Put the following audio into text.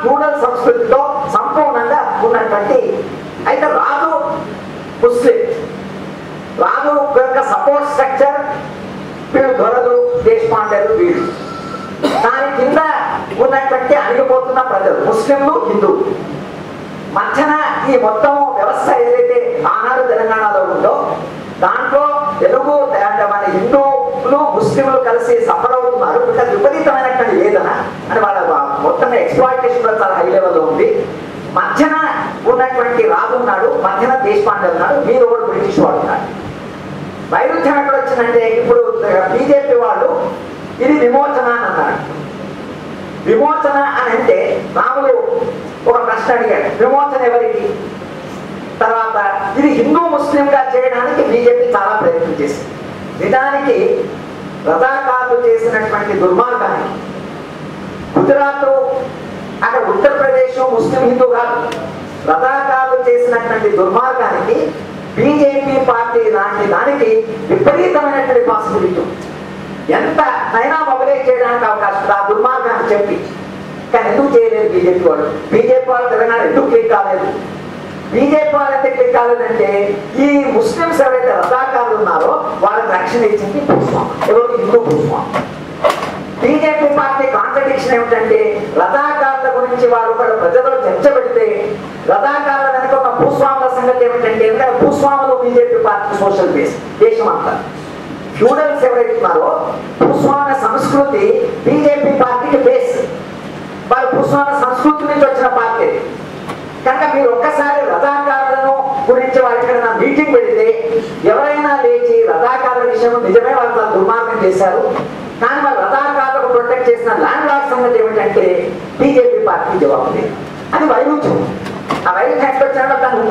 Feudal సంస్కృతితో సంపూర్ణంగా ఉన్నటువంటి అయితే రాజు ముస్లిం రాజు యొక్క సపోర్ట్ స్ట్రక్చర్ వీళ్ళు దొరలు దేశపాండలు వీళ్ళు దాని కింద ఉన్నటువంటి అణిగిపోతున్న ప్రజలు ముస్లింలు హిందువులు మధ్యన ఈ మొత్తం వ్యవస్థ ఏదైతే ఆనాడు తెలంగాణలో ఉందో దాంట్లో తెలుగు అంటే మన హిందువులు ముస్లింలు కలిసి సఫర్ అవుతున్నారు ఇంకా విపరీతమైనటువంటి వేదన అని వాళ్ళ వా- మొత్తం ఎక్స్ప్లాయిటేషన్ కూడా చాలా హై లెవెల్లో ఉంది మధ్యన ఉన్నటువంటి రాజు ఉన్నాడు మధ్యన దేశపాండే ఉన్నాడు మీరు ఒకడు బ్రిటిష్ వాడు ఉన్నాడు వైరుధ్యం ఎక్కడ వచ్చిందంటే ఇప్పుడు బీజేపీ వాళ్ళు ఇది విమోచన అని అన్నారు విమోచన అని అంటే రాములు ఒక ప్రశ్న అడిగాడు విమోచన ఎవరికి తర్వాత ఇది హిందూ ముస్లింగా చేయడానికి బీజేపీ చాలా ప్రయత్నం చేసింది నిజానికి రజాకారులు చేసినటువంటి దుర్మార్గానికి గుజరాత్ అక్కడ ఉత్తరప్రదేశ్ ముస్లిం హిందూ కాదు రజాకారులు చేసినటువంటి దుర్మార్గానికి బీజేపీ పార్టీ లాంటి దానికి విపరీతమైనటువంటి పాసిబిలిటీ ఉంది. ఎంత అయినా మొబైలైజ్ చేయడానికి అవకాశం ఉంది ఆ దుర్మార్గాన్ని చెప్పి కానీ ఎందుకు చేయలేదు బీజేపీ వాళ్ళు బీజేపీ వాళ్ళు తెలంగాణ ఎందుకు క్లిక్ కాలేదు బీజేపీ వాళ్ళు ఎంత క్లిక్ కాలేదంటే ఈ ముస్లింస్ ఎవరైతే రజాకారులు ఉన్నారో వాళ్ళకి రక్షణ ఇచ్చింది భూస్వామి ఎవరు హిందూ భూస్వామి బీజేపీ పార్టీ కాంట్రడిక్షన్ ఏమిటంటే రథాకారుల గురించి వారు ఒకళ్ళు ప్రజల్లో చర్చ పెడితే రథాకారుల వెనుక ఉన్న భూస్వాముల సంగతి ఏమిటంటే ఎందుకంటే భూస్వాములు బీజేపీ పార్టీ సోషల్ బేస్ దేశం అంతా ఫ్యూడల్స్ ఎవరైతే ఉన్నారో భూస్వామ్య సంస్కృతి బీజేపీ పార్టీకి బేస్ వారు భూస్వామ్య సంస్కృతి నుంచి వచ్చిన పార్టీ కనుక మీరు ఒక్కసారి రథాకారులను గురించి వారి ఎక్కడైనా మీటింగ్ పెడితే ఎవరైనా లేచి రథాకారుల విషయం నిజమే వాళ్ళు చాలా దుర్మార్గం చేశారు కానీ వారు రథాకారులకు ప్రొటెక్ట్ చేసిన ల్యాండ్ లార్డ్ సంగతి ఏమిటంటే బీజేపీ పార్టీ జవాబు లేదు అది వైరుధ్యం ఆ వైరుధ్యం ఎక్కడ వచ్చినా దాన్ని